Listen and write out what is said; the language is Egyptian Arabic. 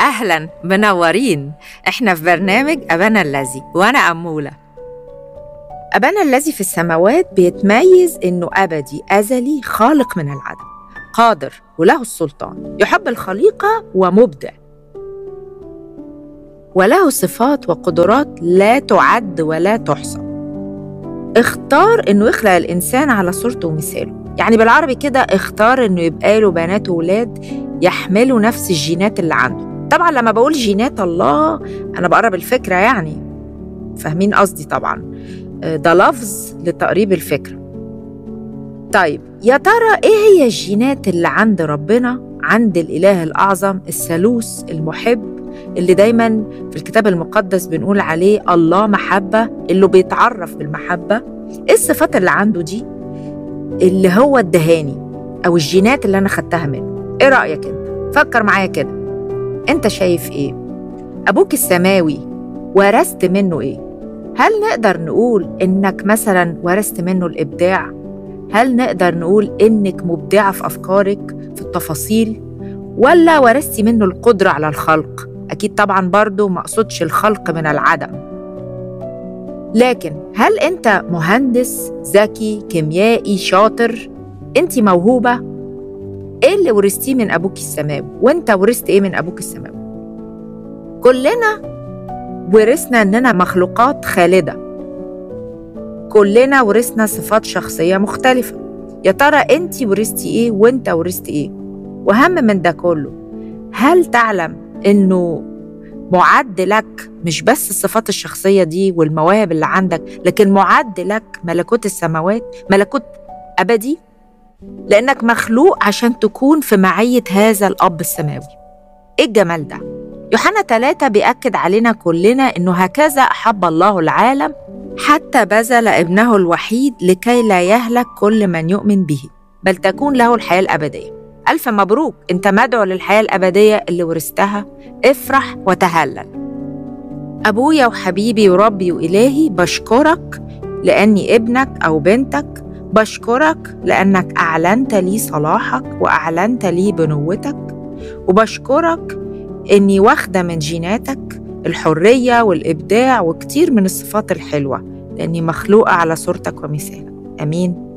أهلا منورين إحنا في برنامج أبانا الذي وأنا أمولة أبانا الذي في السماوات بيتميز إنه أبدي أزلي خالق من العدم قادر وله السلطان يحب الخليقة ومبدع وله صفات وقدرات لا تعد ولا تحصى اختار انه يخلق الانسان على صورته ومثاله يعني بالعربي كده اختار انه يبقى له بنات وولاد يحملوا نفس الجينات اللي عنده طبعا لما بقول جينات الله انا بقرب الفكره يعني فاهمين قصدي طبعا ده لفظ لتقريب الفكره طيب يا ترى ايه هي الجينات اللي عند ربنا عند الاله الاعظم الثالوث المحب اللي دايما في الكتاب المقدس بنقول عليه الله محبه اللي بيتعرف بالمحبه ايه الصفات اللي عنده دي اللي هو الدهاني او الجينات اللي انا خدتها منه ايه رايك انت فكر معايا كده انت شايف ايه ابوك السماوي ورثت منه ايه هل نقدر نقول انك مثلا ورثت منه الابداع هل نقدر نقول انك مبدعه في افكارك في التفاصيل ولا ورثتي منه القدره على الخلق اكيد طبعا برضو ما اقصدش الخلق من العدم لكن هل انت مهندس ذكي كيميائي شاطر انت موهوبه ايه اللي ورثتيه من ابوك السماوي وانت ورثت ايه من ابوك السماوي كلنا ورثنا اننا مخلوقات خالده كلنا ورثنا صفات شخصيه مختلفه يا ترى انت ورثتي ايه وانت ورثت ايه واهم من ده كله هل تعلم انه معد لك مش بس الصفات الشخصية دي والمواهب اللي عندك لكن معد لك ملكوت السماوات ملكوت أبدي لأنك مخلوق عشان تكون في معية هذا الأب السماوي إيه الجمال ده؟ يوحنا ثلاثة بيأكد علينا كلنا إنه هكذا أحب الله العالم حتى بذل ابنه الوحيد لكي لا يهلك كل من يؤمن به بل تكون له الحياة الأبدية ألف مبروك أنت مدعو للحياة الأبدية اللي ورثتها افرح وتهلل أبويا وحبيبي وربي وإلهي بشكرك لأني ابنك أو بنتك بشكرك لأنك أعلنت لي صلاحك وأعلنت لي بنوتك وبشكرك إني واخدة من جيناتك الحرية والإبداع وكتير من الصفات الحلوة لأني مخلوقة على صورتك ومثالك آمين